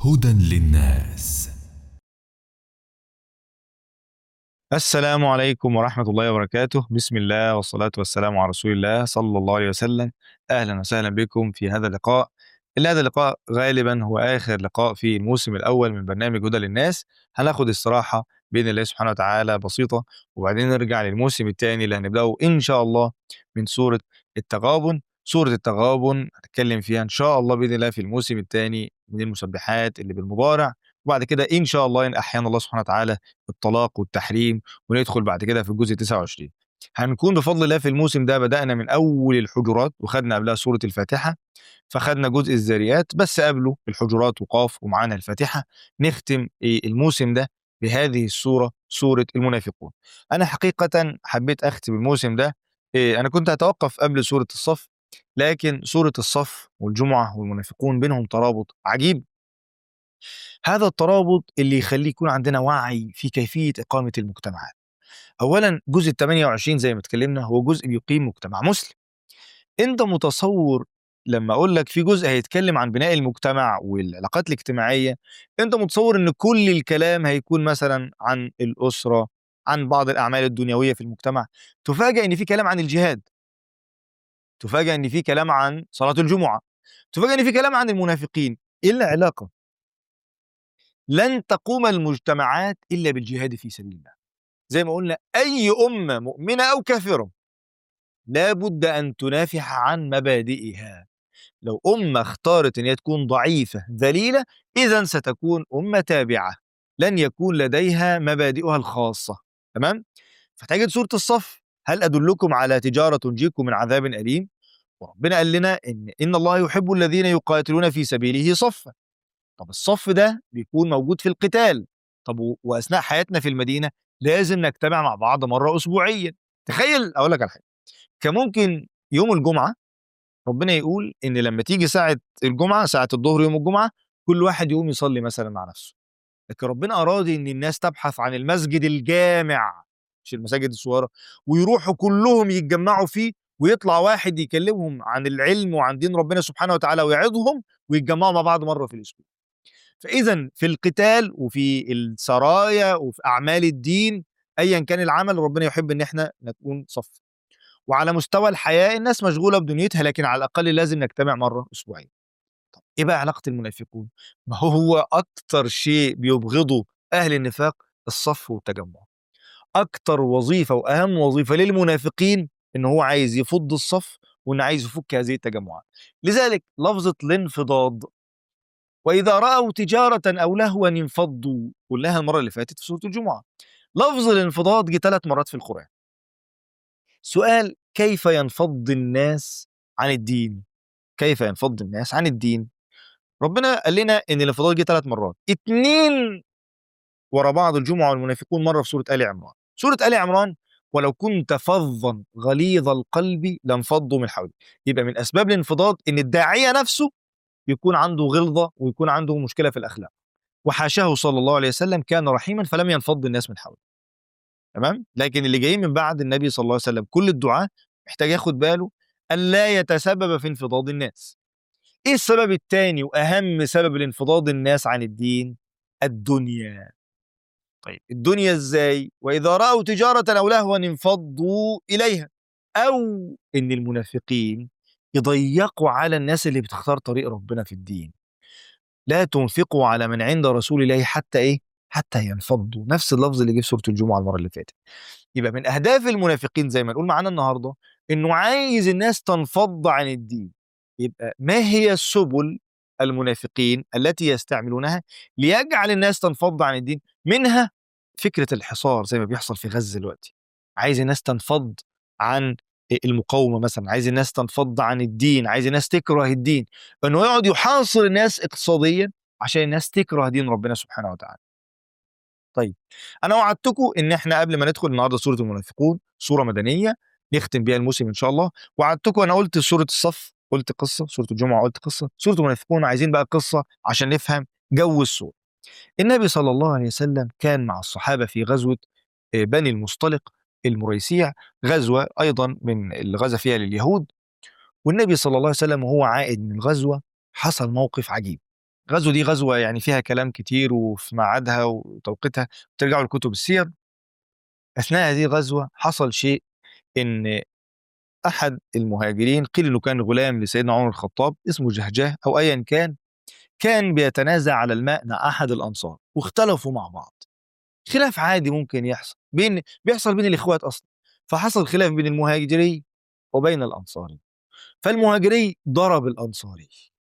هدى للناس السلام عليكم ورحمة الله وبركاته بسم الله والصلاة والسلام على رسول الله صلى الله عليه وسلم أهلا وسهلا بكم في هذا اللقاء اللي هذا اللقاء غالبا هو آخر لقاء في الموسم الأول من برنامج هدى للناس هناخد استراحة بإذن الله سبحانه وتعالى بسيطة وبعدين نرجع للموسم الثاني اللي هنبدأه إن شاء الله من سورة التغابن سورة التغابن هنتكلم فيها إن شاء الله بإذن الله في الموسم الثاني من المسبحات اللي بالمضارع وبعد كده إن شاء الله إن أحيانا الله سبحانه وتعالى الطلاق والتحريم وندخل بعد كده في الجزء 29 هنكون بفضل الله في الموسم ده بدأنا من أول الحجرات وخدنا قبلها سورة الفاتحة فخدنا جزء الذاريات بس قبله الحجرات وقاف ومعانا الفاتحة نختم إيه الموسم ده بهذه السورة سورة المنافقون أنا حقيقة حبيت أختم الموسم ده إيه أنا كنت هتوقف قبل سورة الصف لكن سورة الصف والجمعة والمنافقون بينهم ترابط عجيب هذا الترابط اللي يخليه يكون عندنا وعي في كيفية إقامة المجتمعات أولا جزء 28 زي ما اتكلمنا هو جزء بيقيم مجتمع مسلم أنت متصور لما أقول لك في جزء هيتكلم عن بناء المجتمع والعلاقات الاجتماعية أنت متصور أن كل الكلام هيكون مثلا عن الأسرة عن بعض الأعمال الدنيوية في المجتمع تفاجأ أن في كلام عن الجهاد تفاجأ أن في كلام عن صلاة الجمعة تفاجأ أن في كلام عن المنافقين إيه العلاقة؟ لن تقوم المجتمعات إلا بالجهاد في سبيل الله زي ما قلنا أي أمة مؤمنة أو كافرة لا بد أن تنافح عن مبادئها لو أمة اختارت أن هي تكون ضعيفة ذليلة إذا ستكون أمة تابعة لن يكون لديها مبادئها الخاصة تمام؟ فتجد سورة الصف هل أدلكم على تجارة تنجيكم من عذاب أليم؟ وربنا قال لنا إن إن الله يحب الذين يقاتلون في سبيله صفا طب الصف ده بيكون موجود في القتال طب و- واثناء حياتنا في المدينه لازم نجتمع مع بعض مره اسبوعيا تخيل اقول لك على حاجه كان ممكن يوم الجمعه ربنا يقول ان لما تيجي ساعه الجمعه ساعه الظهر يوم الجمعه كل واحد يقوم يصلي مثلا مع نفسه لكن ربنا اراد ان الناس تبحث عن المسجد الجامع مش المساجد الصغيره ويروحوا كلهم يتجمعوا فيه ويطلع واحد يكلمهم عن العلم وعن دين ربنا سبحانه وتعالى ويعظهم ويتجمعوا مع بعض مره في الاسبوع فاذا في القتال وفي السرايا وفي اعمال الدين ايا كان العمل ربنا يحب ان احنا نكون صف وعلى مستوى الحياه الناس مشغوله بدنيتها لكن على الاقل لازم نجتمع مره اسبوعيا طب ايه بقى علاقه المنافقون ما هو هو اكتر شيء بيبغضه اهل النفاق الصف والتجمع اكتر وظيفه واهم وظيفه للمنافقين ان هو عايز يفض الصف وان عايز يفك هذه التجمعات لذلك لفظه الانفضاض وإذا رأوا تجارة أو لهوا انفضوا قلناها المرة اللي فاتت في سورة الجمعة لفظ الانفضاض جه ثلاث مرات في القرآن سؤال كيف ينفض الناس عن الدين كيف ينفض الناس عن الدين ربنا قال لنا ان الانفضاض جه ثلاث مرات اتنين ورا بعض الجمعة والمنافقون مرة في سورة آل عمران سورة آل عمران ولو كنت فظا غليظ القلب لانفضوا من حولك يبقى من أسباب الانفضاض ان الداعية نفسه يكون عنده غلظة ويكون عنده مشكلة في الأخلاق وحاشاه صلى الله عليه وسلم كان رحيما فلم ينفض الناس من حوله تمام لكن اللي جايين من بعد النبي صلى الله عليه وسلم كل الدعاء محتاج ياخد باله أن لا يتسبب في انفضاض الناس ايه السبب الثاني واهم سبب لانفضاض الناس عن الدين الدنيا طيب الدنيا ازاي واذا راوا تجاره او لهوا انفضوا اليها او ان المنافقين يضيقوا على الناس اللي بتختار طريق ربنا في الدين لا تنفقوا على من عند رسول الله حتى ايه حتى ينفضوا نفس اللفظ اللي جه في سوره الجمعه المره اللي فاتت يبقى من اهداف المنافقين زي ما نقول معانا النهارده انه عايز الناس تنفض عن الدين يبقى ما هي السبل المنافقين التي يستعملونها ليجعل الناس تنفض عن الدين منها فكره الحصار زي ما بيحصل في غزه دلوقتي عايز الناس تنفض عن المقاومه مثلا عايز الناس تنفض عن الدين عايز الناس تكره الدين انه يقعد يحاصر الناس اقتصاديا عشان الناس تكره دين ربنا سبحانه وتعالى طيب انا وعدتكم ان احنا قبل ما ندخل النهارده سوره المنافقون سوره مدنيه نختم بيها الموسم ان شاء الله وعدتكم انا قلت سوره الصف قلت قصه سوره الجمعه قلت قصه سوره المنافقون عايزين بقى قصه عشان نفهم جو السوره النبي صلى الله عليه وسلم كان مع الصحابه في غزوه آه، بني المصطلق المريسيع غزوه ايضا من اللي غزا فيها لليهود والنبي صلى الله عليه وسلم وهو عائد من الغزوه حصل موقف عجيب الغزوه دي غزوه يعني فيها كلام كتير وفي ميعادها وتوقيتها ترجعوا لكتب السير اثناء هذه الغزوه حصل شيء ان احد المهاجرين قيل انه كان غلام لسيدنا عمر الخطاب اسمه جهجاه او ايا كان كان بيتنازع على الماء مع احد الانصار واختلفوا مع بعض خلاف عادي ممكن يحصل بين بيحصل بين الاخوات اصلا فحصل خلاف بين المهاجري وبين الانصاري فالمهاجري ضرب الانصاري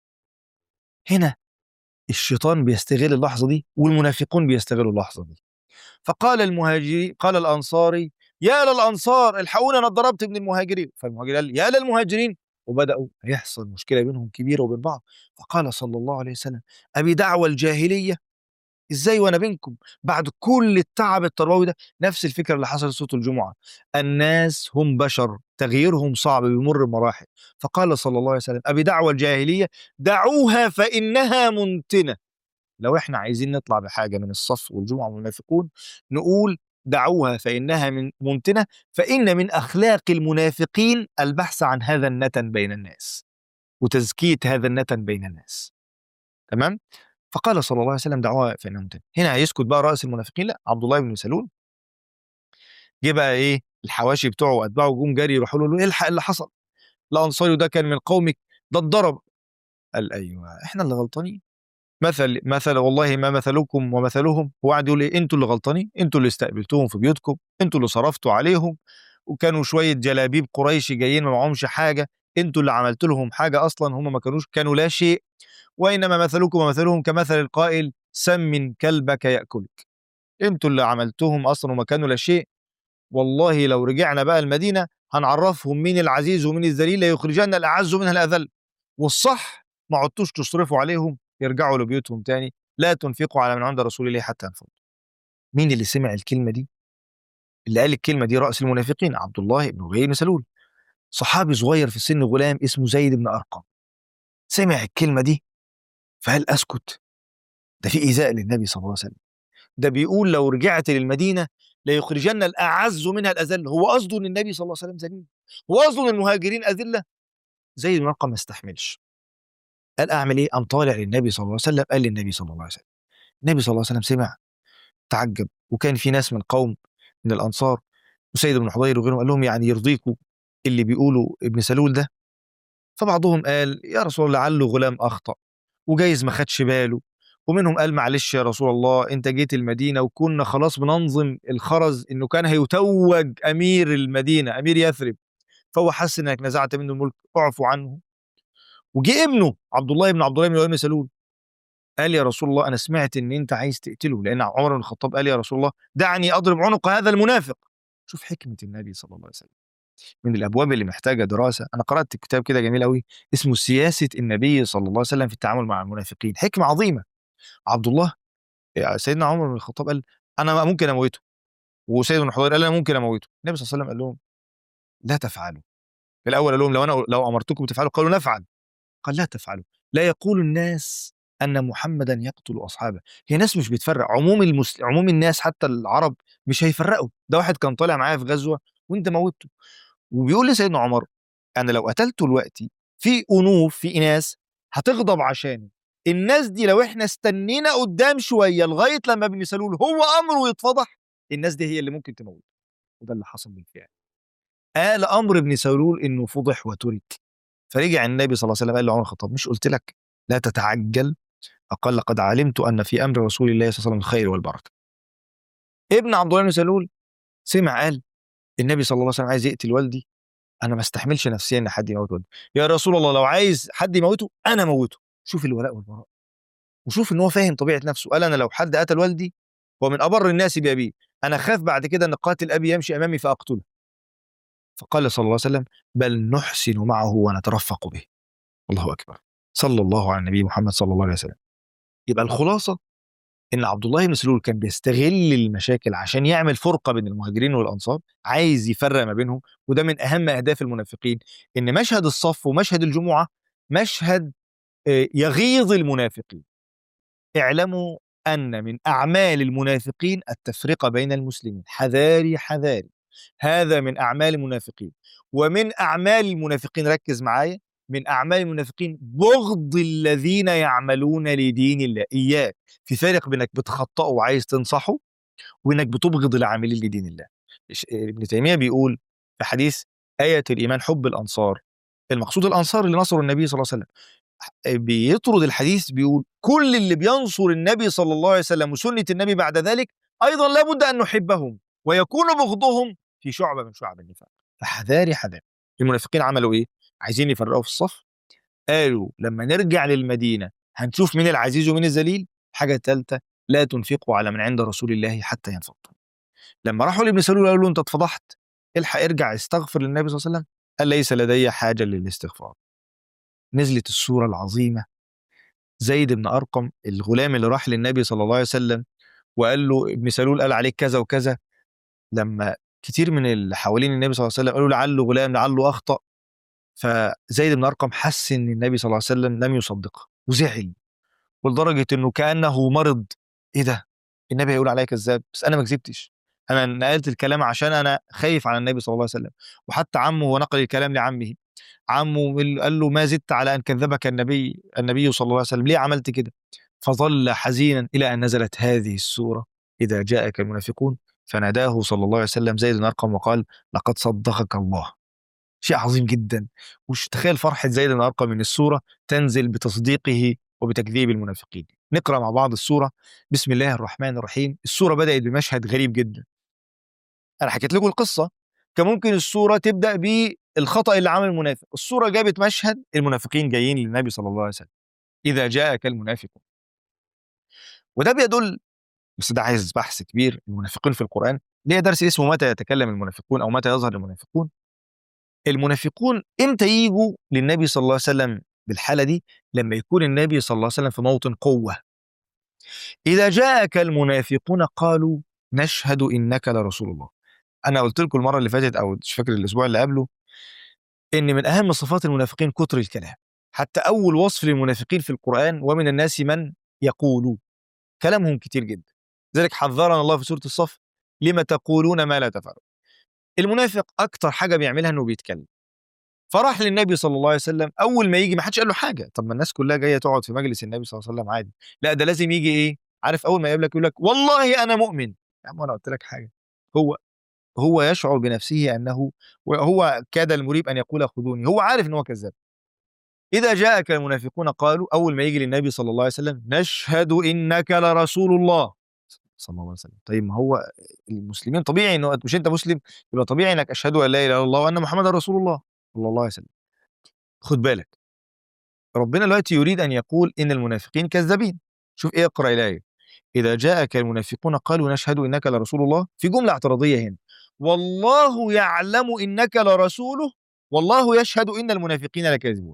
هنا الشيطان بيستغل اللحظه دي والمنافقون بيستغلوا اللحظه دي فقال المهاجري قال الانصاري يا للانصار الحقونا انا اتضربت من المهاجرين فالمهاجر قال يا للمهاجرين وبداوا يحصل مشكله بينهم كبيره وبين بعض فقال صلى الله عليه وسلم ابي دعوى الجاهليه ازاي وانا بينكم بعد كل التعب التربوي ده نفس الفكره اللي حصلت صوت الجمعه الناس هم بشر تغييرهم صعب بيمر بمراحل فقال صلى الله عليه وسلم ابي دعوى الجاهليه دعوها فانها منتنه لو احنا عايزين نطلع بحاجه من الصف والجمعه والمنافقون نقول دعوها فانها من منتنه فان من اخلاق المنافقين البحث عن هذا النتن بين الناس وتزكيه هذا النتن بين الناس تمام فقال صلى الله عليه وسلم دعوها فانها منتنه هنا هيسكت بقى راس المنافقين لا عبد الله بن سلول جه بقى ايه الحواشي بتوعه واتباعه جم جري يروحوا له ايه الحق اللي حصل الانصاري ده كان من قومك ده اتضرب قال ايوه احنا اللي غلطانين مثل مثل والله ما مثلكم ومثلهم هو قاعد يقول ايه انتوا اللي غلطانين انتوا اللي استقبلتوهم في بيوتكم انتوا اللي صرفتوا عليهم وكانوا شويه جلابيب قريش جايين ما معهمش حاجه انتوا اللي عملت لهم حاجه اصلا هم ما كانوش كانوا لا شيء وانما مثلكم ومثلهم كمثل القائل سمن كلبك ياكلك انتوا اللي عملتهم اصلا وما كانوا لا شيء والله لو رجعنا بقى المدينه هنعرفهم مين العزيز ومين الذليل ليخرجن الاعز منها الاذل والصح ما عدتوش تصرفوا عليهم يرجعوا لبيوتهم تاني لا تنفقوا على من عند رسول الله حتى ينفضوا مين اللي سمع الكلمة دي اللي قال الكلمة دي رأس المنافقين عبد الله بن أبي بن سلول صحابي صغير في السن غلام اسمه زيد بن أرقم سمع الكلمة دي فهل أسكت ده في إيذاء للنبي صلى الله عليه وسلم ده بيقول لو رجعت للمدينة ليخرجن الأعز منها الأذل هو قصده إن النبي صلى الله عليه وسلم ذليل هو قصده إن المهاجرين أذلة زيد بن أرقم ما استحملش قال اعمل ايه؟ قام طالع للنبي صلى الله عليه وسلم قال للنبي صلى الله عليه وسلم. النبي صلى الله عليه وسلم سمع تعجب وكان في ناس من قوم من الانصار وسيد بن حضير وغيرهم قال لهم يعني يرضيكم اللي بيقولوا ابن سلول ده؟ فبعضهم قال يا رسول الله لعله غلام اخطا وجايز ما خدش باله ومنهم قال معلش يا رسول الله انت جيت المدينه وكنا خلاص بننظم الخرز انه كان هيتوج امير المدينه امير يثرب فهو حس انك نزعت منه الملك اعفو عنه وجه ابنه عبد الله بن عبد الله بن ابي سلول قال يا رسول الله انا سمعت ان انت عايز تقتله لان عمر بن الخطاب قال يا رسول الله دعني اضرب عنق هذا المنافق شوف حكمه النبي صلى الله عليه وسلم من الابواب اللي محتاجه دراسه انا قرات كتاب كده جميل قوي اسمه سياسه النبي صلى الله عليه وسلم في التعامل مع المنافقين حكمه عظيمه عبد الله سيدنا عمر بن الخطاب قال انا ممكن اموته وسيدنا بن حضير قال انا ممكن اموته النبي صلى الله عليه وسلم قال لهم لا تفعلوا في الاول قال لهم لو انا لو امرتكم تفعلوا قالوا نفعل قال لا تفعلوا لا يقول الناس ان محمدا يقتل اصحابه هي ناس مش بتفرق عموم المسل... عموم الناس حتى العرب مش هيفرقوا ده واحد كان طالع معايا في غزوه وانت موتته وبيقول لسيدنا عمر انا لو قتلته دلوقتي في انوف في ناس هتغضب عشاني الناس دي لو احنا استنينا قدام شويه لغايه لما ابن سلول هو امره يتفضح الناس دي هي اللي ممكن تموت وده اللي حصل بالفعل قال امر ابن سلول انه فضح وترك فرجع النبي صلى الله عليه وسلم قال لعمر الخطاب مش قلت لك لا تتعجل فقال لقد علمت ان في امر رسول الله صلى الله عليه وسلم الخير والبركه ابن عبد الله بن سلول سمع قال النبي صلى الله عليه وسلم عايز يقتل والدي انا ما استحملش نفسيا ان حد يموت والدي يا رسول الله لو عايز حد يموته انا موته شوف الولاء والبراء وشوف ان هو فاهم طبيعه نفسه قال انا لو حد قتل والدي هو من ابر الناس بابيه انا خاف بعد كده ان قاتل ابي يمشي امامي فاقتله فقال صلى الله عليه وسلم بل نحسن معه ونترفق به الله اكبر صلى الله على النبي محمد صلى الله عليه وسلم يبقى الخلاصه ان عبد الله بن سلول كان بيستغل المشاكل عشان يعمل فرقه بين المهاجرين والانصار عايز يفرق ما بينهم وده من اهم اهداف المنافقين ان مشهد الصف ومشهد الجمعه مشهد يغيظ المنافقين اعلموا ان من اعمال المنافقين التفرقه بين المسلمين حذاري حذاري هذا من اعمال المنافقين ومن اعمال المنافقين ركز معايا من اعمال المنافقين بغض الذين يعملون لدين الله اياك في فرق بينك بتخطئه وعايز تنصحه وانك بتبغض العاملين لدين الله إيش- ابن تيميه بيقول في حديث ايه الايمان حب الانصار المقصود الانصار اللي نصروا النبي صلى الله عليه وسلم بيطرد الحديث بيقول كل اللي بينصر النبي صلى الله عليه وسلم وسنه النبي بعد ذلك ايضا لابد ان نحبهم ويكون بغضهم في شعبه من شعب النفاق فحذاري حذاري المنافقين عملوا ايه عايزين يفرقوا في الصف قالوا لما نرجع للمدينه هنشوف مين العزيز ومين الذليل حاجه ثالثه لا تنفقوا على من عند رسول الله حتى ينفضوا لما راحوا لابن سلول قالوا له انت اتفضحت الحق ارجع استغفر للنبي صلى الله عليه وسلم قال ليس لدي حاجه للاستغفار نزلت السوره العظيمه زيد بن ارقم الغلام اللي راح للنبي صلى الله عليه وسلم وقال له ابن سلول قال عليك كذا وكذا لما كتير من اللي حوالين النبي صلى الله عليه وسلم قالوا لعله غلام لعله اخطا فزيد بن ارقم حس ان النبي صلى الله عليه وسلم لم يصدقه وزعل ولدرجه انه كانه مرض ايه ده النبي هيقول عليا كذاب بس انا ما كذبتش انا نقلت الكلام عشان انا خايف على النبي صلى الله عليه وسلم وحتى عمه هو نقل الكلام لعمه عمه قال له ما زدت على ان كذبك النبي النبي صلى الله عليه وسلم ليه عملت كده فظل حزينا الى ان نزلت هذه السوره اذا جاءك المنافقون فناداه صلى الله عليه وسلم زيد بن ارقم وقال لقد صدقك الله شيء عظيم جدا وش تخيل فرحه زيد بن ارقم من السوره تنزل بتصديقه وبتكذيب المنافقين نقرا مع بعض السوره بسم الله الرحمن الرحيم السوره بدات بمشهد غريب جدا انا حكيت لكم القصه كان ممكن السوره تبدا بالخطا اللي عمل المنافق السوره جابت مشهد المنافقين جايين للنبي صلى الله عليه وسلم اذا جاءك المنافقون وده بيدل بس ده عايز بحث كبير المنافقين في القران ليه درس اسمه متى يتكلم المنافقون او متى يظهر المنافقون المنافقون امتى يجوا للنبي صلى الله عليه وسلم بالحاله دي لما يكون النبي صلى الله عليه وسلم في موطن قوه اذا جاءك المنافقون قالوا نشهد انك لرسول الله انا قلت لكم المره اللي فاتت او مش فاكر الاسبوع اللي قبله ان من اهم صفات المنافقين كتر الكلام حتى اول وصف للمنافقين في القران ومن الناس من يقول كلامهم كتير جدا لذلك حذرنا الله في سوره الصف لما تقولون ما لا تفعلون المنافق اكتر حاجه بيعملها انه بيتكلم فراح للنبي صلى الله عليه وسلم اول ما يجي ما حدش قال له حاجه طب ما الناس كلها جايه تقعد في مجلس النبي صلى الله عليه وسلم عادي لا ده لازم يجي ايه عارف اول ما يقابلك يقول لك والله انا مؤمن يا عم انا قلت لك حاجه هو هو يشعر بنفسه انه وهو كاد المريب ان يقول خذوني هو عارف ان هو كذاب اذا جاءك المنافقون قالوا اول ما يجي للنبي صلى الله عليه وسلم نشهد انك لرسول الله صلى الله عليه وسلم طيب ما هو المسلمين طبيعي انه مش انت مسلم يبقى طبيعي انك اشهد ان لا اله الا الله وان محمدا رسول الله صلى الله عليه وسلم خد بالك ربنا دلوقتي يريد ان يقول ان المنافقين كذابين شوف ايه اقرا الايه اذا جاءك المنافقون قالوا نشهد انك لرسول الله في جمله اعتراضيه هنا والله يعلم انك لرسوله والله يشهد ان المنافقين لكاذبون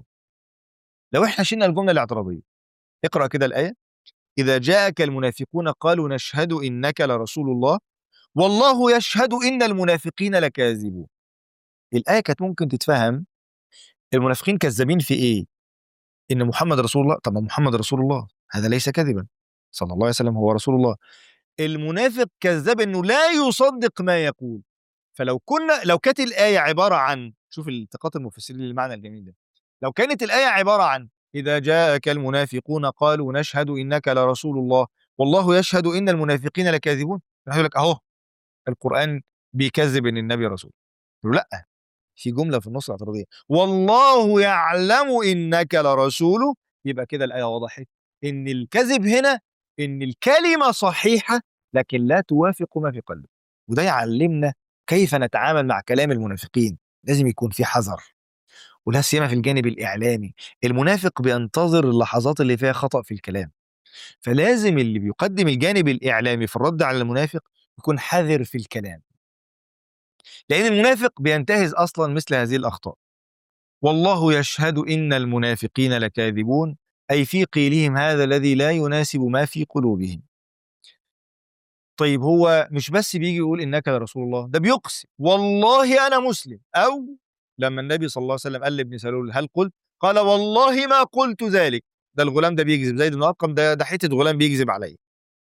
لو احنا شلنا الجمله الاعتراضيه اقرا كده الايه اذا جاءك المنافقون قالوا نشهد انك لرسول الله والله يشهد ان المنافقين لكاذبون الايه كانت ممكن تتفهم المنافقين كذابين في ايه ان محمد رسول الله طب ما محمد رسول الله هذا ليس كذبا صلى الله عليه وسلم هو رسول الله المنافق كذاب انه لا يصدق ما يقول فلو كنا لو كانت الايه عباره عن شوف التقاط المفسرين للمعنى الجميل ده لو كانت الايه عباره عن اذا جاءك المنافقون قالوا نشهد انك لرسول الله والله يشهد ان المنافقين لكاذبون يقول لك اهو القران بيكذب ان النبي رسول لا في جمله في النص الاعتراضيه والله يعلم انك لرسوله يبقى كده الايه وضحت ان الكذب هنا ان الكلمه صحيحه لكن لا توافق ما في قلبه وده يعلمنا كيف نتعامل مع كلام المنافقين لازم يكون في حذر ولا سيما في الجانب الاعلامي المنافق بينتظر اللحظات اللي فيها خطا في الكلام فلازم اللي بيقدم الجانب الاعلامي في الرد على المنافق يكون حذر في الكلام لان المنافق بينتهز اصلا مثل هذه الاخطاء والله يشهد ان المنافقين لكاذبون اي في قيلهم هذا الذي لا يناسب ما في قلوبهم طيب هو مش بس بيجي يقول انك لرسول الله ده بيقسم والله انا مسلم او لما النبي صلى الله عليه وسلم قال لابن سلول هل قلت قال والله ما قلت ذلك ده الغلام ده بيكذب زيد بن ارقم ده ده حته غلام بيكذب عليا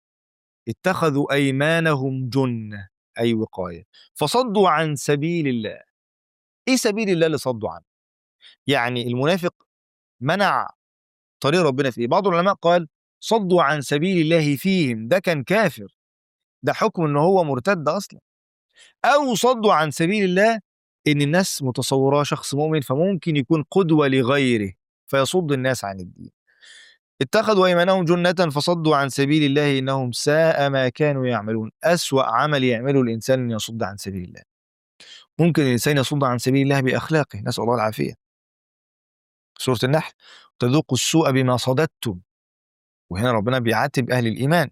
اتخذوا ايمانهم جنه اي وقايه فصدوا عن سبيل الله ايه سبيل الله اللي صدوا عنه يعني المنافق منع طريق ربنا في إيه؟ بعض العلماء قال صدوا عن سبيل الله فيهم ده كان كافر ده حكم ان هو مرتد اصلا او صدوا عن سبيل الله ان الناس متصوراه شخص مؤمن فممكن يكون قدوه لغيره فيصد الناس عن الدين اتخذوا ايمانهم جنة فصدوا عن سبيل الله انهم ساء ما كانوا يعملون اسوأ عمل يعمله الانسان ان يصد عن سبيل الله ممكن الانسان يصد عن سبيل الله باخلاقه نسال الله العافيه سوره النحل تذوقوا السوء بما صددتم وهنا ربنا بيعاتب اهل الايمان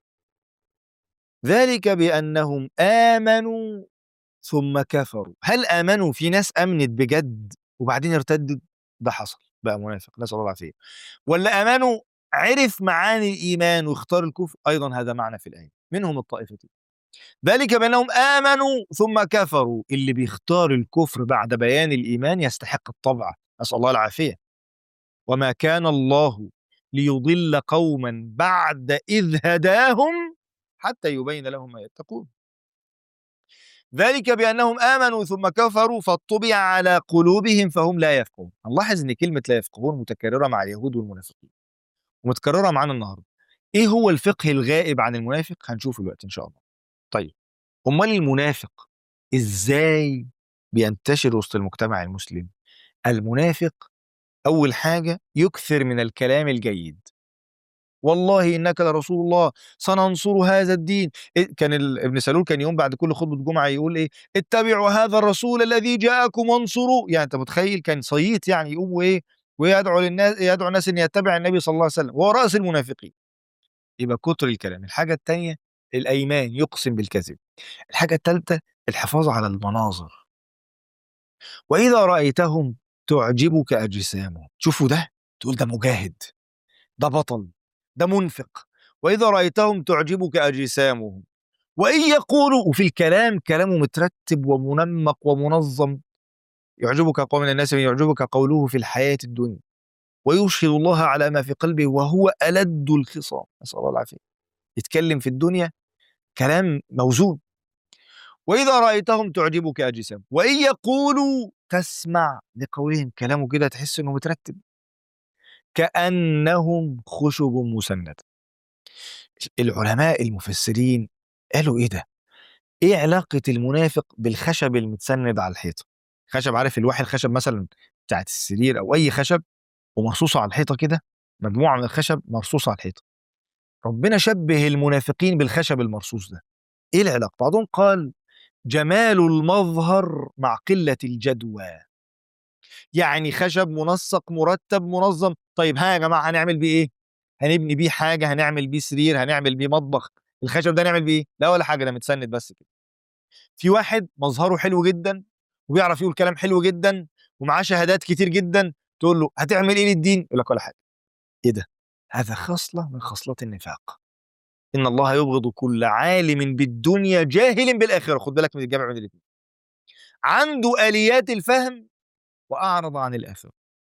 ذلك بانهم امنوا ثم كفروا هل امنوا في ناس امنت بجد وبعدين ارتدت ده حصل بقى منافق نسال الله العافيه ولا امنوا عرف معاني الايمان واختار الكفر ايضا هذا معنى في الايه منهم الطائفتين ذلك بانهم امنوا ثم كفروا اللي بيختار الكفر بعد بيان الايمان يستحق الطبع نسال الله العافيه وما كان الله ليضل قوما بعد اذ هداهم حتى يبين لهم ما يتقون ذلك بأنهم آمنوا ثم كفروا فطبع على قلوبهم فهم لا يفقهون نلاحظ أن كلمة لا يفقهون متكررة مع اليهود والمنافقين ومتكررة معانا النهاردة إيه هو الفقه الغائب عن المنافق هنشوفه دلوقتي إن شاء الله طيب أمال المنافق إزاي بينتشر وسط المجتمع المسلم المنافق أول حاجة يكثر من الكلام الجيد والله انك لرسول الله سننصر هذا الدين إيه كان ال- ابن سلول كان يوم بعد كل خطبه جمعه يقول ايه اتبعوا هذا الرسول الذي جاءكم وانصروا يعني انت متخيل كان صييت يعني يقوم وايه ويدعو للناس يدعو الناس ان يتبع النبي صلى الله عليه وسلم وهو راس المنافقين يبقى كتر الكلام الحاجه الثانيه الايمان يقسم بالكذب الحاجه الثالثه الحفاظ على المناظر واذا رايتهم تعجبك اجسامهم شوفوا ده تقول ده مجاهد ده بطل ده منفق وإذا رأيتهم تعجبك أجسامهم وإن يقولوا وفي الكلام كلامه مترتب ومنمق ومنظم يعجبك قول من الناس من يعجبك قوله في الحياة الدنيا ويشهد الله على ما في قلبه وهو ألد الخصام نسأل الله العافية يتكلم في الدنيا كلام موزون وإذا رأيتهم تعجبك أجسام وإن يقولوا تسمع لقولهم كلامه كده تحس إنه مترتب كأنهم خشب مسندة العلماء المفسرين قالوا ايه ده ايه علاقة المنافق بالخشب المتسند على الحيطة خشب عارف الواحد الخشب مثلا بتاعت السرير او اي خشب ومرصوصة على الحيطة كده مجموعة من الخشب مرصوصة على الحيطة ربنا شبه المنافقين بالخشب المرصوص ده ايه العلاقة بعضهم قال جمال المظهر مع قلة الجدوى يعني خشب منسق مرتب منظم طيب ها يا جماعه هنعمل بيه ايه هنبني بيه حاجه هنعمل بيه سرير هنعمل بيه مطبخ الخشب ده نعمل بيه ايه لا ولا حاجه ده متسند بس كده في واحد مظهره حلو جدا وبيعرف يقول كلام حلو جدا ومعاه شهادات كتير جدا تقول له هتعمل ايه للدين يقول لك ولا حاجه ايه ده هذا خصله من خصلات النفاق ان الله يبغض كل عالم بالدنيا جاهل بالاخره خد بالك من الجمع بين الاثنين عنده اليات الفهم واعرض عن الاخره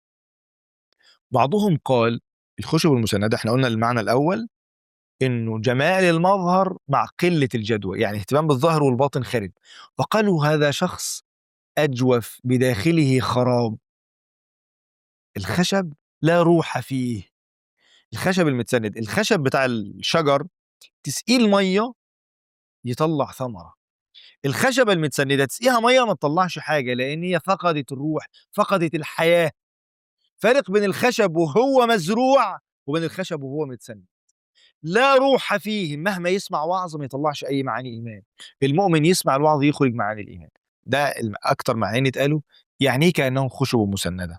بعضهم قال الخشب المسنده احنا قلنا المعنى الاول انه جمال المظهر مع قله الجدوى يعني اهتمام بالظاهر والباطن خارج وقالوا هذا شخص اجوف بداخله خراب الخشب لا روح فيه الخشب المتسند الخشب بتاع الشجر تسقيه الميه يطلع ثمره الخشبه المتسنده تسقيها ميه ما تطلعش حاجه لان هي فقدت الروح فقدت الحياه فرق بين الخشب وهو مزروع وبين الخشب وهو متسند لا روح فيه مهما يسمع وعظ ما يطلعش اي معاني ايمان المؤمن يسمع الوعظ يخرج معاني الايمان ده الم- اكتر معنيين اتقالوا يعني ايه كانهم خشب مسنده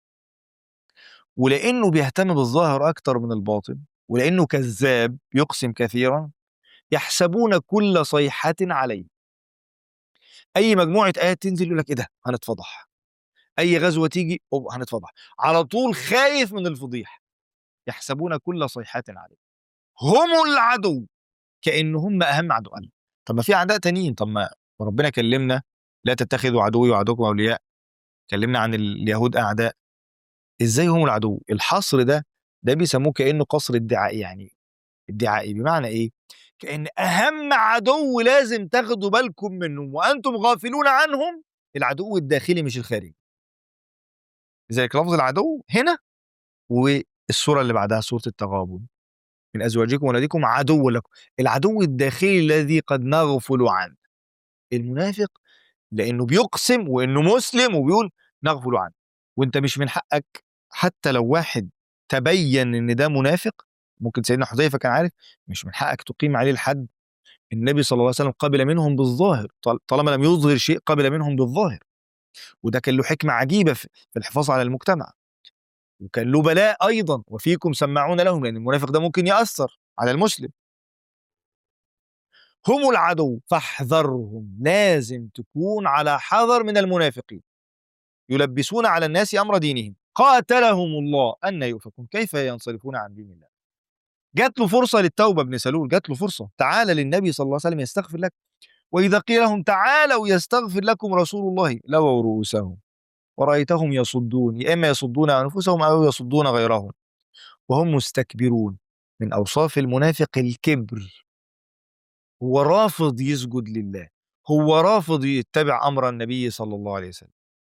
ولانه بيهتم بالظاهر اكتر من الباطن ولانه كذاب يقسم كثيرا يحسبون كل صيحه عليه اي مجموعه ايات تنزل يقول لك ايه ده هنتفضح اي غزوه تيجي أوه هنتفضح على طول خايف من الفضيح يحسبون كل صيحه عليه هم العدو كأن هم اهم عدو قال طب ما في اعداء تانيين طب ما ربنا كلمنا لا تتخذوا عدوي وعدوكم اولياء كلمنا عن اليهود اعداء ازاي هم العدو الحصر ده ده بيسموه كانه قصر ادعائي يعني ادعائي بمعنى ايه كان اهم عدو لازم تاخدوا بالكم منهم وانتم غافلون عنهم العدو الداخلي مش الخارجي لذلك لفظ العدو هنا والسوره اللي بعدها سوره التغابن من ازواجكم وولادكم عدو لكم العدو الداخلي الذي قد نغفل عنه المنافق لانه بيقسم وانه مسلم وبيقول نغفل عنه وانت مش من حقك حتى لو واحد تبين ان ده منافق ممكن سيدنا حذيفه كان عارف مش من حقك تقيم عليه الحد النبي صلى الله عليه وسلم قبل منهم بالظاهر طال- طالما لم يظهر شيء قبل منهم بالظاهر وده كان له حكمه عجيبه في في الحفاظ على المجتمع وكان له بلاء ايضا وفيكم سماعون لهم لان المنافق ده ممكن ياثر على المسلم هم العدو فاحذرهم لازم تكون على حذر من المنافقين يلبسون على الناس امر دينهم قاتلهم الله ان يؤفكون كيف ينصرفون عن دين الله جات له فرصه للتوبه ابن سلول جات له فرصه تعال للنبي صلى الله عليه وسلم يستغفر لك واذا قيل لهم تعالوا يستغفر لكم رسول الله لووا رؤوسهم ورأيتهم يصدون يا إما يصدون أنفسهم أو يصدون غيرهم وهم مستكبرون من أوصاف المنافق الكبر هو رافض يسجد لله هو رافض يتبع أمر النبي صلى الله عليه وسلم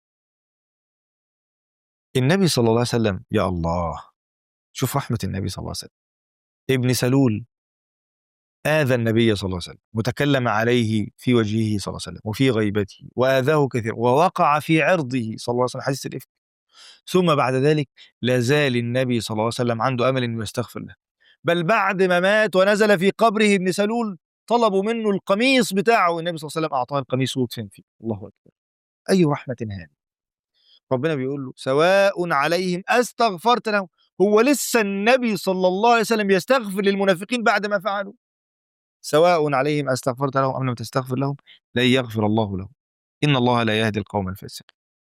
النبي صلى الله عليه وسلم يا الله شوف رحمة النبي صلى الله عليه وسلم ابن سلول آذى النبي صلى الله عليه وسلم وتكلم عليه في وجهه صلى الله عليه وسلم وفي غيبته وآذاه كثيرا ووقع في عرضه صلى الله عليه وسلم حديث الإفك ثم بعد ذلك لا زال النبي صلى الله عليه وسلم عنده أمل أنه يستغفر له بل بعد ما مات ونزل في قبره ابن سلول طلبوا منه القميص بتاعه النبي صلى الله عليه وسلم أعطاه القميص ويدفن فيه الله أكبر أي رحمة هذه ربنا بيقول له سواء عليهم أستغفرت لهم هو لسه النبي صلى الله عليه وسلم يستغفر للمنافقين بعد ما فعلوا سواء عليهم أستغفرت لهم أم لم تستغفر لهم لن يغفر الله لهم إن الله لا يهدي القوم الفاسقين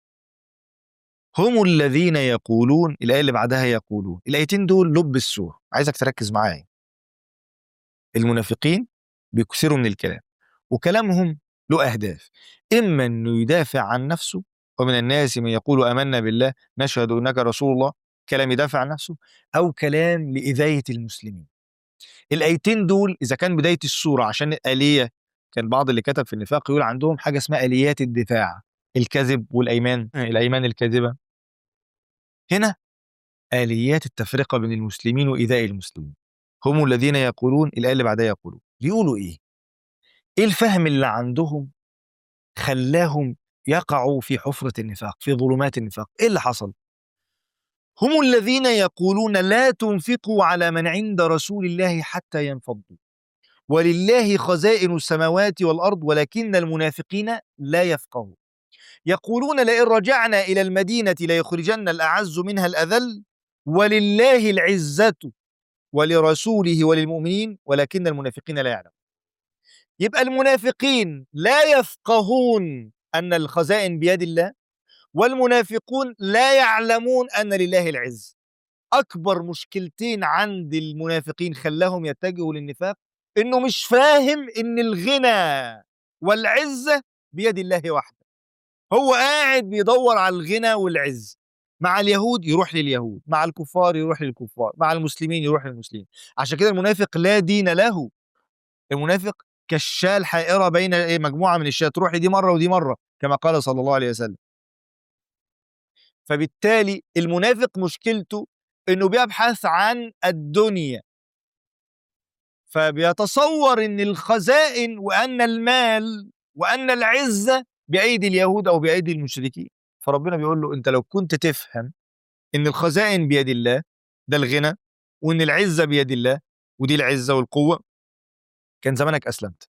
هم الذين يقولون الآية اللي بعدها يقولون الآيتين دول لب السورة عايزك تركز معايا المنافقين بيكثروا من الكلام وكلامهم له أهداف إما أنه يدافع عن نفسه ومن الناس من يقول آمنا بالله نشهد أنك رسول الله كلام يدافع عن نفسه أو كلام لإذاية المسلمين الآيتين دول إذا كان بداية السورة عشان آلية كان بعض اللي كتب في النفاق يقول عندهم حاجة اسمها آليات الدفاع الكذب والأيمان الأيمان الكاذبة هنا آليات التفرقة بين المسلمين وإيذاء المسلمين هم الذين يقولون الآية اللي بعدها يقولون بيقولوا إيه؟ إيه الفهم اللي عندهم خلاهم يقعوا في حفرة النفاق في ظلمات النفاق إيه اللي حصل؟ هم الذين يقولون لا تنفقوا على من عند رسول الله حتى ينفضوا ولله خزائن السماوات والأرض ولكن المنافقين لا يفقهون يقولون لئن رجعنا إلى المدينة ليخرجن الأعز منها الأذل ولله العزة ولرسوله وللمؤمنين ولكن المنافقين لا يعلمون يبقى المنافقين لا يفقهون أن الخزائن بيد الله والمنافقون لا يعلمون أن لله العز أكبر مشكلتين عند المنافقين خلاهم يتجهوا للنفاق إنه مش فاهم إن الغنى والعزة بيد الله وحده هو قاعد بيدور على الغنى والعز مع اليهود يروح لليهود مع الكفار يروح للكفار مع المسلمين يروح للمسلمين عشان كده المنافق لا دين له المنافق كالشاة الحائرة بين إيه مجموعة من الشاة تروح لدي مرة ودي مرة كما قال صلى الله عليه وسلم فبالتالي المنافق مشكلته انه بيبحث عن الدنيا فبيتصور ان الخزائن وان المال وان العزه بايدي اليهود او بايدي المشركين فربنا بيقول له انت لو كنت تفهم ان الخزائن بيد الله ده الغنى وان العزه بيد الله ودي العزه والقوه كان زمانك اسلمت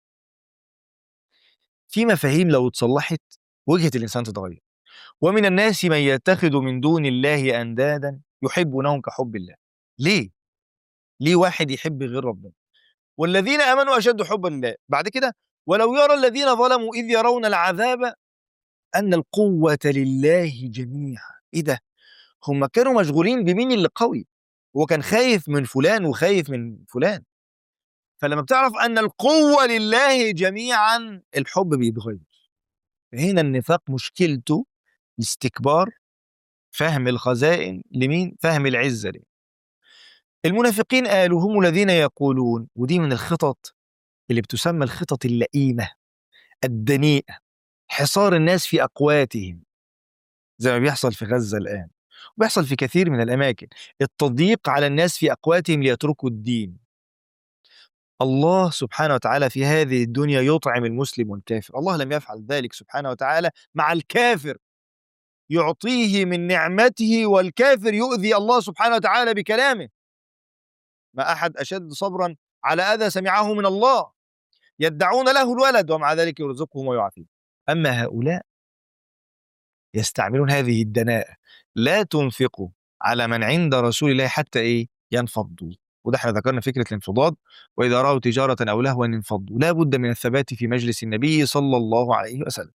في مفاهيم لو اتصلحت وجهه الانسان تتغير ومن الناس من يتخذ من دون الله اندادا يحبونهم كحب الله ليه ليه واحد يحب غير ربنا والذين امنوا اشد حبا لله بعد كده ولو يرى الذين ظلموا اذ يرون العذاب ان القوه لله جميعا ايه ده هم كانوا مشغولين بمين اللي قوي هو كان خايف من فلان وخايف من فلان فلما بتعرف ان القوه لله جميعا الحب بيتغير هنا النفاق مشكلته الاستكبار فهم الخزائن لمين فهم العزه لمين المنافقين قالوا هم الذين يقولون ودي من الخطط اللي بتسمى الخطط اللئيمه الدنيئه حصار الناس في اقواتهم زي ما بيحصل في غزة الآن وبيحصل في كثير من الأماكن التضييق على الناس في أقواتهم ليتركوا الدين الله سبحانه وتعالى في هذه الدنيا يطعم المسلم والكافر الله لم يفعل ذلك سبحانه وتعالى مع الكافر يعطيه من نعمته والكافر يؤذي الله سبحانه وتعالى بكلامه ما أحد أشد صبرا على أذى سمعه من الله يدعون له الولد ومع ذلك يرزقهم ويعافيهم أما هؤلاء يستعملون هذه الدناءة لا تنفقوا على من عند رسول الله حتى إيه ينفضوا وده احنا ذكرنا فكرة الانفضاض وإذا رأوا تجارة أو لهوا انفضوا لا بد من الثبات في مجلس النبي صلى الله عليه وسلم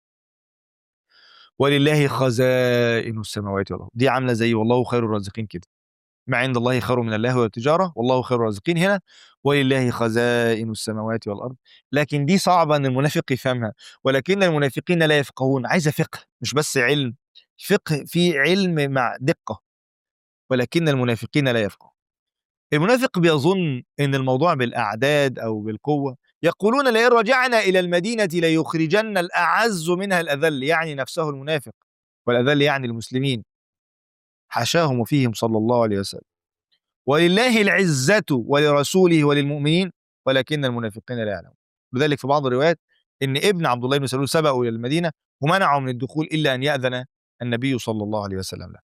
ولله خزائن السماوات والأرض دي عاملة زي والله خير الرازقين كده ما عند الله خير من اللهو والتجارة والله خير الرازقين هنا ولله خزائن السماوات والأرض لكن دي صعبة أن المنافق يفهمها ولكن المنافقين لا يفقهون عايزة فقه مش بس علم فقه في علم مع دقة ولكن المنافقين لا يفقهون المنافق بيظن ان الموضوع بالاعداد او بالقوه يقولون لئن رجعنا الى المدينه ليخرجن الاعز منها الاذل يعني نفسه المنافق والاذل يعني المسلمين حاشاهم وفيهم صلى الله عليه وسلم ولله العزه ولرسوله وللمؤمنين ولكن المنافقين لا يعلمون لذلك في بعض الروايات ان ابن عبد الله بن سلول سبقوا الى المدينه ومنعوا من الدخول الا ان ياذن النبي صلى الله عليه وسلم له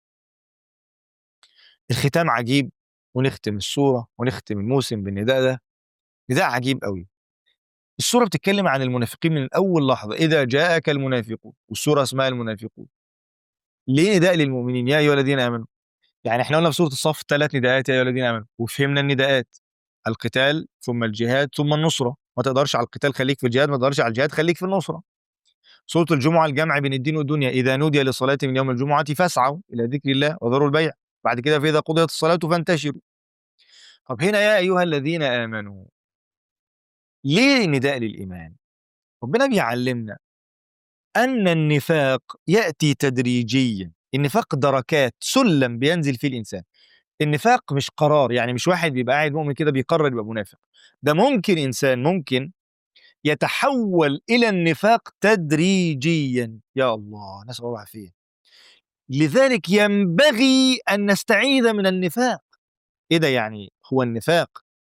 الختام عجيب ونختم السورة ونختم الموسم بالنداء ده نداء عجيب قوي السورة بتتكلم عن المنافقين من أول لحظة إذا جاءك المنافقون والسورة اسمها المنافقون ليه نداء للمؤمنين يا أيها الذين آمنوا يعني احنا قلنا في سورة الصف ثلاث نداءات يا أيها الذين آمنوا وفهمنا النداءات القتال ثم الجهاد ثم النصرة ما تقدرش على القتال خليك في الجهاد ما تقدرش على الجهاد خليك في النصرة سورة الجمعة الجمع بين الدين والدنيا إذا نودي للصلاة من يوم الجمعة فاسعوا إلى ذكر الله وذروا البيع بعد كده فإذا قضيت الصلاة فانتشروا طب هنا يا أيها الذين آمنوا ليه نداء للإيمان ربنا بيعلمنا أن النفاق يأتي تدريجيا النفاق دركات سلم بينزل فيه الإنسان النفاق مش قرار يعني مش واحد بيبقى قاعد مؤمن كده بيقرر يبقى منافق ده ممكن إنسان ممكن يتحول إلى النفاق تدريجيا يا الله نسأل الله العافية لذلك ينبغي أن نستعيذ من النفاق إيه ده يعني هو النفاق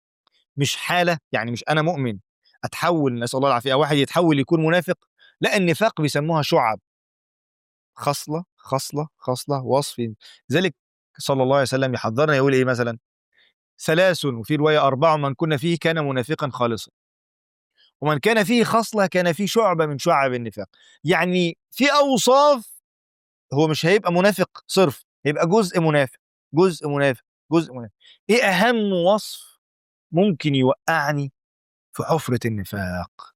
مش حالة يعني مش أنا مؤمن أتحول نسأل الله العافية واحد يتحول يكون منافق لا النفاق بيسموها شعب خصلة خصلة خصلة وصف ذلك صلى الله عليه وسلم يحذرنا يقول إيه مثلا ثلاث وفي رواية أربعة من كنا فيه كان منافقا خالصا ومن كان فيه خصلة كان فيه شعبة من شعب النفاق يعني في أوصاف هو مش هيبقى منافق صرف هيبقى جزء منافق جزء منافق جزء منافق ايه اهم وصف ممكن يوقعني في حفرة النفاق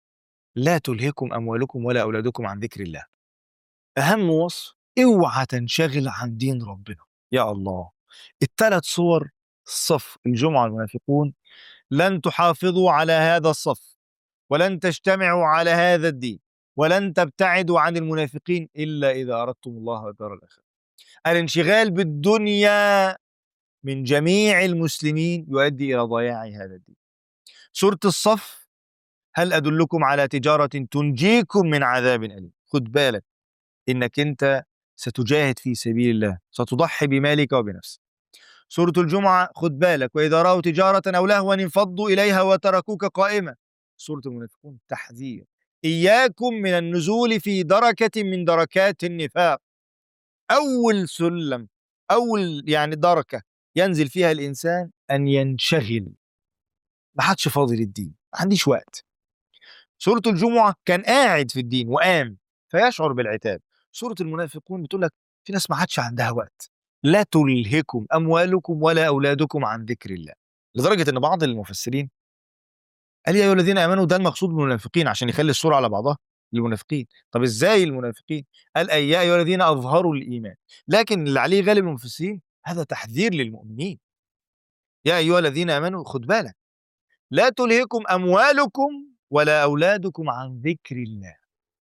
لا تلهكم اموالكم ولا اولادكم عن ذكر الله اهم وصف اوعى تنشغل عن دين ربنا يا الله الثلاث صور الصف الجمعة المنافقون لن تحافظوا على هذا الصف ولن تجتمعوا على هذا الدين ولن تبتعدوا عن المنافقين إلا إذا أردتم الله والدار الآخرة الانشغال بالدنيا من جميع المسلمين يؤدي إلى ضياع هذا الدين سورة الصف هل أدلكم على تجارة تنجيكم من عذاب أليم خد بالك إنك أنت ستجاهد في سبيل الله ستضحي بمالك وبنفسك سورة الجمعة خد بالك وإذا رأوا تجارة أو لهوا انفضوا إليها وتركوك قائمة سورة المنافقون تحذير إياكم من النزول في دركة من دركات النفاق أول سلم أول يعني دركة ينزل فيها الإنسان أن ينشغل ما حدش فاضي للدين ما عنديش وقت سورة الجمعة كان قاعد في الدين وقام فيشعر بالعتاب سورة المنافقون بتقول لك في ناس ما عادش عندها وقت لا تلهكم أموالكم ولا أولادكم عن ذكر الله لدرجة أن بعض المفسرين قال يا أيها الذين آمنوا ده المقصود بالمنافقين عشان يخلي الصورة على بعضها المنافقين طب ازاي المنافقين قال أي يا أيها الذين أظهروا الإيمان لكن اللي عليه غالب المفسرين هذا تحذير للمؤمنين يا أيها الذين آمنوا خد بالك لا تلهكم أموالكم ولا أولادكم عن ذكر الله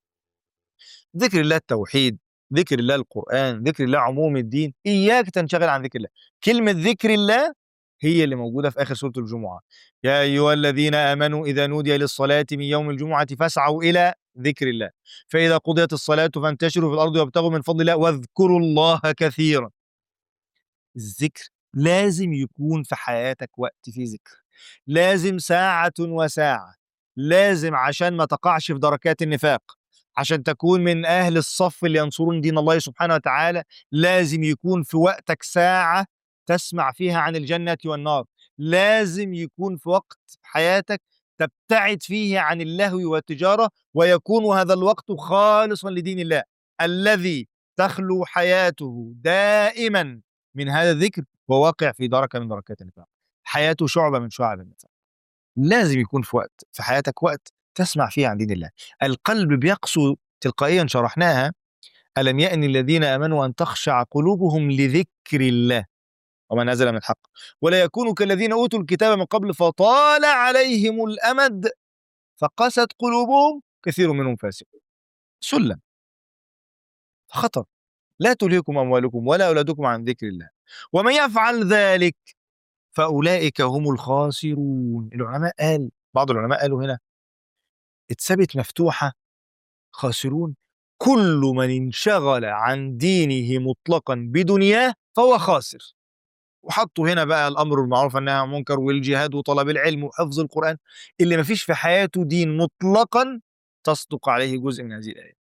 ذكر الله التوحيد ذكر الله القرآن ذكر الله عموم الدين إياك تنشغل عن ذكر الله كلمة ذكر الله هي اللي موجودة في آخر سورة الجمعة يا أيها الذين آمنوا إذا نودي للصلاة من يوم الجمعة فاسعوا إلى ذكر الله فإذا قضيت الصلاة فانتشروا في الأرض وابتغوا من فضل الله واذكروا الله كثيرا الذكر لازم يكون في حياتك وقت فيه ذكر لازم ساعة وساعة لازم عشان ما تقعش في دركات النفاق عشان تكون من أهل الصف اللي ينصرون دين الله سبحانه وتعالى لازم يكون في وقتك ساعة تسمع فيها عن الجنة والنار لازم يكون في وقت حياتك تبتعد فيه عن اللهو والتجارة ويكون هذا الوقت خالصا لدين الله الذي تخلو حياته دائما من هذا الذكر وواقع في دركة من دركات النفاق حياته شعبة من شعب النفاق لازم يكون في وقت في حياتك وقت تسمع فيه عن دين الله القلب بيقسو تلقائيا شرحناها ألم يأن الذين آمنوا أن تخشع قلوبهم لذكر الله وما نزل من الحق ولا يكونوا كالذين أوتوا الكتاب من قبل فطال عليهم الأمد فقست قلوبهم كثير منهم فاسقون سلم خطر لا تلهكم أموالكم ولا أولادكم عن ذكر الله ومن يفعل ذلك فأولئك هم الخاسرون العلماء قال بعض العلماء قالوا هنا اتثبت مفتوحة خاسرون كل من انشغل عن دينه مطلقا بدنياه فهو خاسر وحطوا هنا بقى الامر بالمعروف والنهي عن المنكر والجهاد وطلب العلم وحفظ القران اللي ما فيش في حياته دين مطلقا تصدق عليه جزء من هذه الايه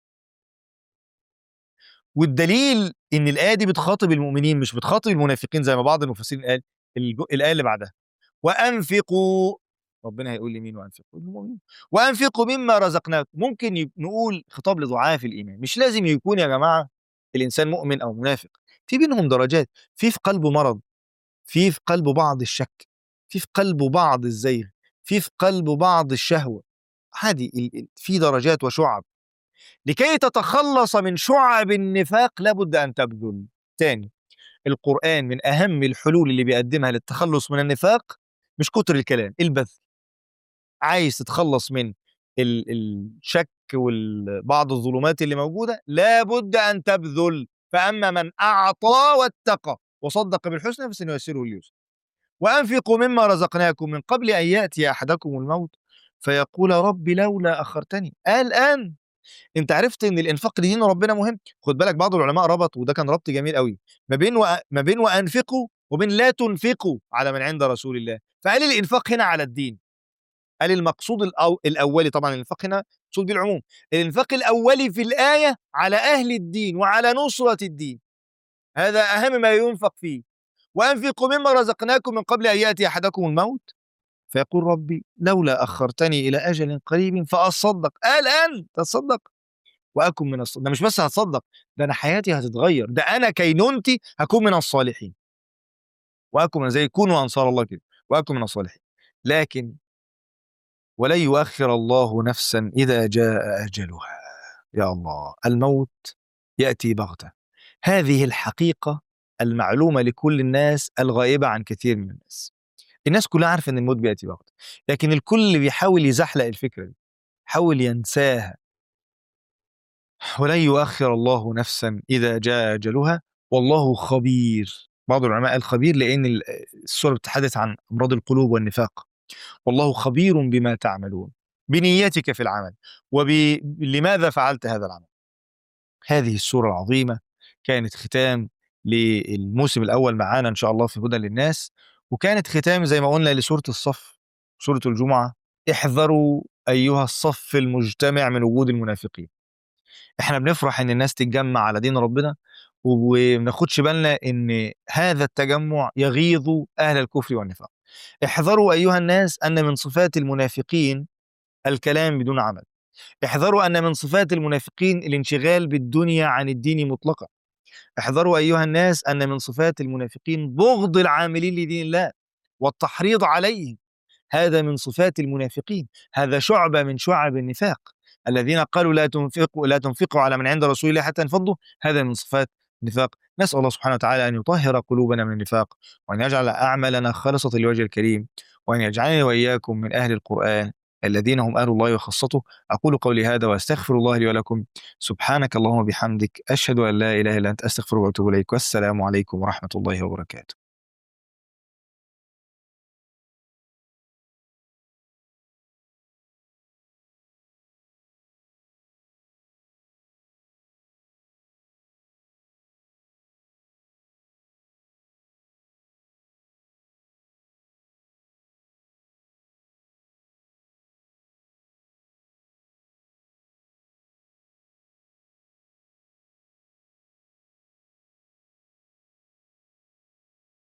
والدليل ان الايه دي بتخاطب المؤمنين مش بتخاطب المنافقين زي ما بعض المفسرين قال الج- الايه اللي بعدها وانفقوا ربنا هيقول لمين وانفقوا للمؤمنين وانفقوا مما رزقناكم ممكن ي- نقول خطاب لضعاف الايمان مش لازم يكون يا جماعه الانسان مؤمن او منافق في بينهم درجات في في قلبه مرض في في قلبه بعض الشك في في قلبه بعض الزيغ في في قلبه بعض الشهوه عادي ال- ال- في درجات وشعب لكي تتخلص من شعب النفاق لابد ان تبذل تاني القرآن من أهم الحلول اللي بيقدمها للتخلص من النفاق مش كتر الكلام البذل عايز تتخلص من ال- الشك وبعض الظلمات اللي موجودة لابد أن تبذل فأما من أعطى واتقى وصدق بالحسنى فسنيسره اليسر وأنفقوا مما رزقناكم من قبل أن يأتي أحدكم الموت فيقول رب لولا أخرتني الآن انت عرفت ان الانفاق لدين ربنا مهم خد بالك بعض العلماء ربط وده كان ربط جميل قوي ما بين و... ما بين وانفقوا وبين لا تنفقوا على من عند رسول الله فقال الانفاق هنا على الدين قال المقصود الأو... الاولي طبعا الانفاق هنا مقصود به العموم الانفاق الاولي في الايه على اهل الدين وعلى نصره الدين هذا اهم ما ينفق فيه وانفقوا مما رزقناكم من قبل ان ياتي احدكم الموت فيقول ربي لولا اخرتني الى اجل قريب فاصدق الان تصدق واكن من الصالحين ده مش بس هتصدق ده انا حياتي هتتغير ده انا كينونتي هكون من الصالحين واكن من زي كونوا انصار الله كده واكن من الصالحين لكن ولن يؤخر الله نفسا اذا جاء اجلها يا الله الموت ياتي بغته هذه الحقيقه المعلومه لكل الناس الغائبه عن كثير من الناس الناس كلها عارفه ان الموت بياتي بغته لكن الكل بيحاول يزحلق الفكره دي حاول ينساها ولن يؤخر الله نفسا إذا جاء أجلها والله خبير بعض العلماء قال خبير لأن ال- السورة بتتحدث عن أمراض القلوب والنفاق والله خبير بما تعملون بنيتك في العمل ولماذا فعلت هذا العمل هذه السورة العظيمة كانت ختام للموسم الأول معانا إن شاء الله في هدى للناس وكانت ختام زي ما قلنا لسورة الصف سورة الجمعة احذروا أيها الصف المجتمع من وجود المنافقين احنا بنفرح ان الناس تتجمع على دين ربنا ومناخدش بالنا ان هذا التجمع يغيظ اهل الكفر والنفاق احذروا ايها الناس ان من صفات المنافقين الكلام بدون عمل احذروا ان من صفات المنافقين الانشغال بالدنيا عن الدين مطلقا احذروا ايها الناس ان من صفات المنافقين بغض العاملين لدين الله والتحريض عليهم هذا من صفات المنافقين هذا شعبة من شعب النفاق الذين قالوا لا تنفقوا لا تنفقوا على من عند رسول الله حتى ينفضوا هذا من صفات النفاق نسأل الله سبحانه وتعالى أن يطهر قلوبنا من النفاق وأن يجعل أعمالنا خالصة لوجه الكريم وأن يجعلني وإياكم من أهل القرآن الذين هم أهل الله وخاصته أقول قولي هذا وأستغفر الله لي ولكم سبحانك اللهم وبحمدك أشهد أن لا إله إلا أنت أستغفر وأتوب إليك والسلام عليكم ورحمة الله وبركاته